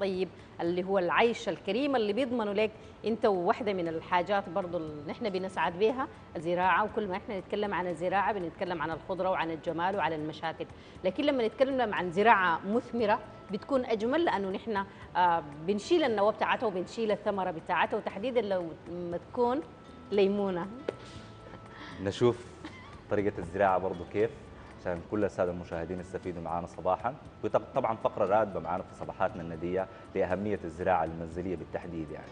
الطيب اللي هو العيش الكريم اللي بيضمنوا لك انت وواحده من الحاجات برضو اللي نحن بنسعد بها الزراعه وكل ما احنا نتكلم عن الزراعه بنتكلم عن الخضره وعن الجمال وعن المشاكل لكن لما نتكلم عن زراعه مثمره بتكون اجمل لانه نحن آه بنشيل النواه بتاعتها وبنشيل الثمره بتاعتها وتحديدا لو ما تكون ليمونه نشوف طريقة الزراعة برضو كيف عشان كل السادة المشاهدين يستفيدوا معنا صباحا وطبعا فقرة راتبة معنا في صباحاتنا الندية لأهمية الزراعة المنزلية بالتحديد يعني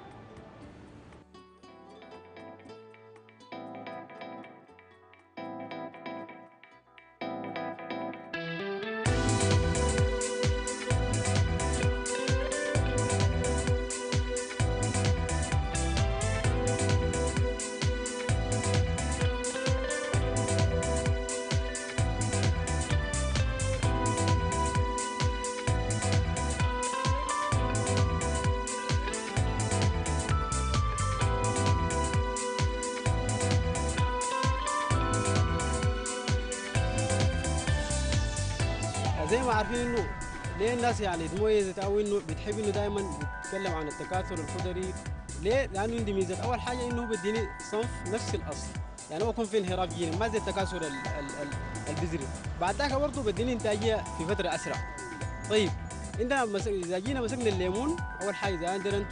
زي ما عارفين انه ليه الناس يعني تميزت او انه بتحب انه دائما تتكلم عن التكاثر الخضري ليه؟ لانه عندي ميزه اول حاجه انه بديني صنف نفس الاصل يعني ما بكون في انحراف جيني ما زي التكاثر ال- ال- ال- البذري بعد ذاك برضه بديني انتاجيه في فتره اسرع طيب عندنا مس- اذا جينا مسكنا الليمون اول حاجه اذا عندنا انتم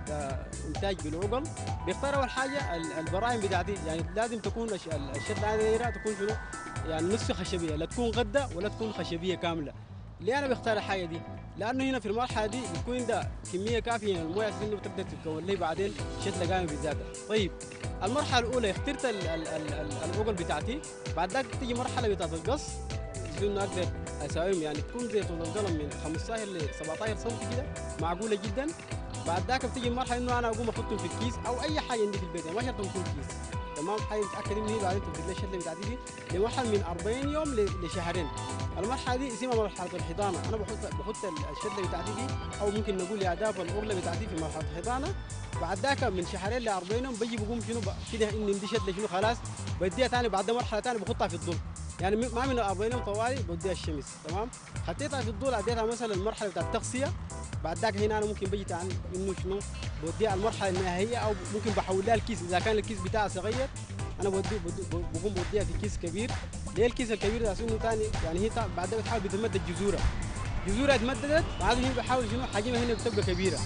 انتاج بالعقل بيختار اول حاجه ال- البراعم بتاعتي يعني لازم تكون الش- ال- الشتله اللي أنا دايرها تكون شنو يعني نصف خشبيه لا تكون غده ولا تكون خشبيه كامله ليه انا بختار الحاجه دي؟ لانه هنا في المرحله دي بتكون عندها كميه كافيه من المويه عشان انه بتقدر تتكون لي بعدين شتله قامه بذاتها. طيب المرحله الاولى اخترت ال- ال- ال- ال- العقل بتاعتي بعد ذاك تيجي مرحله بتاعت القص بحيث انه اقدر اساويهم يعني تكون زي طول القلم من 15 ل 17 سم كده معقوله جدا بعد ذاك بتيجي المرحله انه انا اقوم احطهم في الكيس او اي حاجه عندي في البيت يعني ما شرط تكون كيس تمام حاجه متاكد انه هي بعدين تبدل لي الشتله بتاعتي دي لمرحله من 40 يوم ل- لشهرين المرحله دي اسمها مرحله الحضانه انا بحط بحط الشتله بتاعتي دي او ممكن نقول اهداف الغرله بتاعتي في مرحله الحضانه بعد ذاك من شهرين ل 40 يوم بجي بقوم شنو ب- كده اني عندي شتله شنو خلاص بديها ثاني بعد مرحله ثانيه بحطها في الظل يعني م- ما من ال 40 يوم طوالي بديها الشمس تمام حطيتها في الظل اديتها مثلا المرحله بتاعت التغذيه بعد ذاك هنا انا ممكن بجي تاني انه شنو بوديها المرحله النهائيه او ممكن بحول لها الكيس اذا كان الكيس بتاعها صغير انا بودي بودي- بقوم بوديها في كيس كبير ليه الكيس الكبير ده انه ثاني يعني هي تا- بعد بتحاول بتمدد جذورها جذورها اتمددت بعد هي بحاول شنو حجمها هنا بتبقى كبيره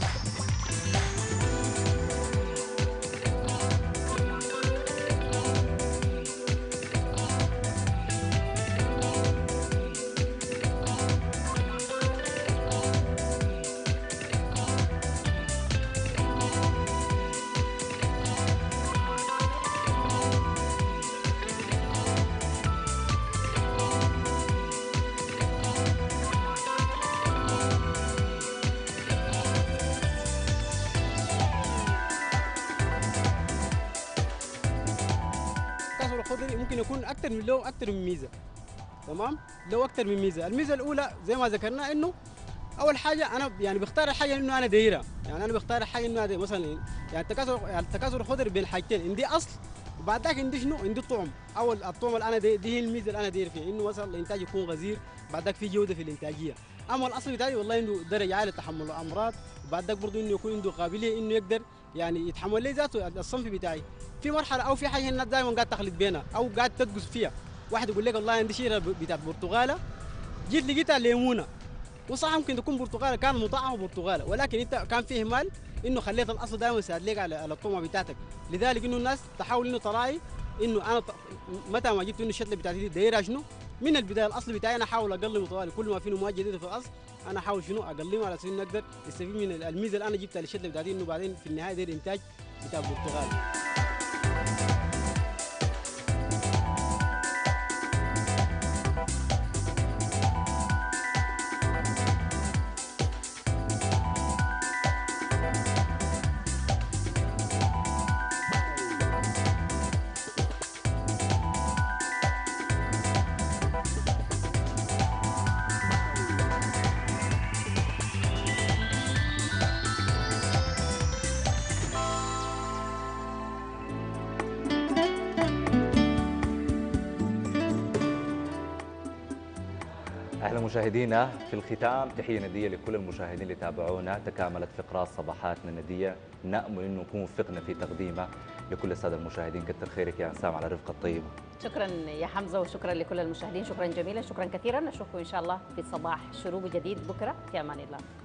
الكسر الخضري ممكن يكون اكثر من له اكثر من ميزه تمام له اكثر من ميزه الميزه الاولى زي ما ذكرنا انه اول حاجه انا يعني بختار الحاجه انه انا دايرها يعني انا بختار الحاجه انه أنا مثلا يعني التكاثر يعني التكاثر الخضري بين حاجتين عندي اصل وبعد ذاك عندي شنو عندي طعم او الطعم اللي انا دي, دي هي الميزه اللي انا داير فيها انه مثلا الانتاج يكون غزير بعد ذاك في جوده في الانتاجيه اما الاصل بتاعي والله انه درجه عاليه لتحمل الامراض وبعد ذاك برضه انه يكون عنده قابليه انه يقدر يعني يتحمل لي ذاته الصنف بتاعي في مرحله او في حاجه الناس دائما قاعد تخلط بينها او قاعد تدقس فيها واحد يقول لك والله عندي شيره بتاعت برتغاله جيت لقيتها ليمونه وصح ممكن تكون برتغاله كان مطعمه برتغاله ولكن انت كان فيه مال انه خليت الاصل دائما يساعد لك على على الطعمه بتاعتك لذلك انه الناس تحاول انه تراعي انه انا ط- متى ما جبت انه الشتله بتاعتي دي دايرها شنو من البدايه الاصل بتاعي انا احاول اقلمه طوالي كل ما فيه مواد جديده في الاصل انا احاول شنو اقلمه على اساس انه اقدر استفيد من الميزه اللي انا جبتها للشتله بتاعتي انه بعدين في النهايه داير انتاج بتاع البرتغال مشاهدينا في الختام تحية ندية لكل المشاهدين اللي تابعونا تكاملت فقرات صباحاتنا الندية نأمل أنه نكون وفقنا في تقديمها لكل السادة المشاهدين كتر خيرك يا أنسام على الرفقة الطيبة شكرا يا حمزه وشكرا لكل المشاهدين شكرا جميلا شكرا كثيرا نشوفكم ان شاء الله في صباح شروق جديد بكره في امان الله